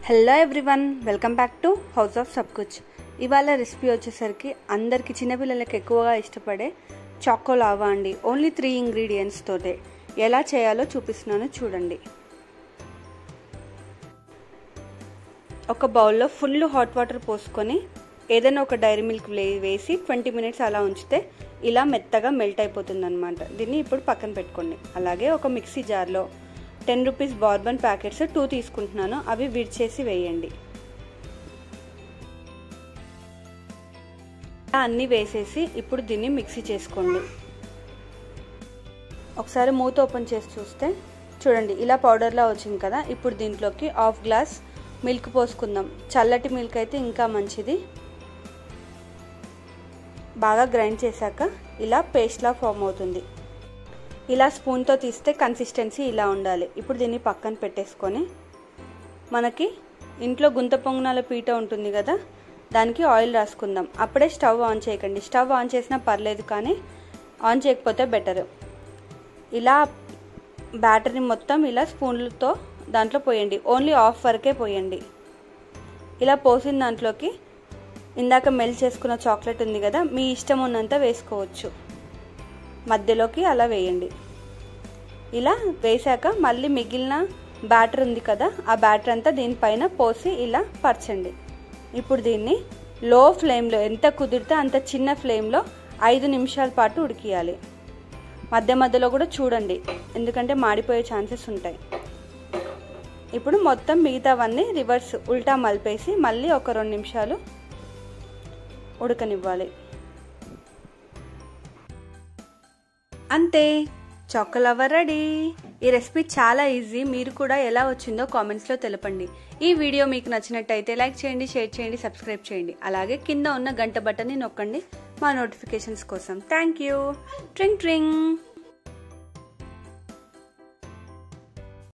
hello everyone welcome back to house of Sab Kuch ఇవాళ recipe వచ్చేసరికి అందరికి చిన్నపిల్లలకి ఎక్కువగా ఇష్టపడే చాకో లావా అండి ఓన్లీ త్రీ ఇంగ్రీడియంట్స్ తోటే ఎలా చేయాలో చూపిస్తున్నాను చూడండి ఒక బౌల్లో ఫుల్ హాట్ వాటర్ పోసుకొని ఏదైనా ఒక డైరీ మిల్క్ వేసి ట్వంటీ మినిట్స్ అలా ఉంచితే ఇలా మెత్తగా మెల్ట్ అయిపోతుంది అనమాట దీన్ని ఇప్పుడు పక్కన పెట్టుకోండి అలాగే ఒక మిక్సీ జార్లో ten rupees bourbon packets two తీసుకుంటున్నాను అవి విడిచేసి వేయండి అన్నీ వేసేసి ఇప్పుడు దీన్ని మిక్సీ చేసుకోండి ఒకసారి మూత ఓపెన్ చేసి చూస్తే చూడండి ఇలా పౌడర్లా వచ్చింది కదా ఇప్పుడు దీంట్లోకి హాఫ్ గ్లాస్ మిల్క్ పోసుకుందాం చల్లటి మిల్క్ అయితే ఇంకా మంచిది బాగా గ్రైండ్ చేశాక ఇలా పేస్ట్లా ఫామ్ అవుతుంది ఇలా స్పూన్తో తీస్తే కన్సిస్టెన్సీ ఇలా ఉండాలి ఇప్పుడు దీన్ని పక్కన పెట్టేసుకొని మనకి ఇంట్లో గుంత పొంగనాల పీట ఉంటుంది కదా దానికి ఆయిల్ రాసుకుందాం అప్పుడే స్టవ్ ఆన్ చేయకండి స్టవ్ ఆన్ చేసినా పర్లేదు కానీ ఆన్ చేయకపోతే బెటర్ ఇలా బ్యాటరీ మొత్తం ఇలా స్పూన్లతో దాంట్లో పోయండి ఓన్లీ ఆఫ్ వరకే పోయండి ఇలా పోసిన దాంట్లోకి ఇందాక మెల్ట్ చేసుకున్న చాక్లెట్ ఉంది కదా మీ ఇష్టం ఉన్నంత వేసుకోవచ్చు మధ్యలోకి అలా వేయండి ఇలా వేసాక మళ్ళీ మిగిలిన బ్యాటర్ ఉంది కదా ఆ బ్యాటర్ అంతా దీనిపైన పోసి ఇలా పరచండి ఇప్పుడు దీన్ని లో ఫ్లేమ్లో ఎంత కుదిరితే అంత చిన్న ఫ్లేమ్లో ఐదు నిమిషాల పాటు ఉడికియాలి మధ్య మధ్యలో కూడా చూడండి ఎందుకంటే మాడిపోయే ఛాన్సెస్ ఉంటాయి ఇప్పుడు మొత్తం మిగతావన్నీ రివర్స్ ఉల్టా మలిపేసి మళ్ళీ ఒక రెండు నిమిషాలు ఉడకనివ్వాలి అంతే చాకోలవర్ రెడీ ఈ రెసిపీ చాలా ఈజీ మీరు కూడా ఎలా వచ్చిందో కామెంట్స్లో తెలపండి ఈ వీడియో మీకు నచ్చినట్టయితే లైక్ చేయండి షేర్ చేయండి సబ్స్క్రైబ్ చేయండి అలాగే కింద ఉన్న గంట బటన్ని నొక్కండి మా నోటిఫికేషన్స్ కోసం థ్యాంక్ యూ ట్రింగ్ ట్రింగ్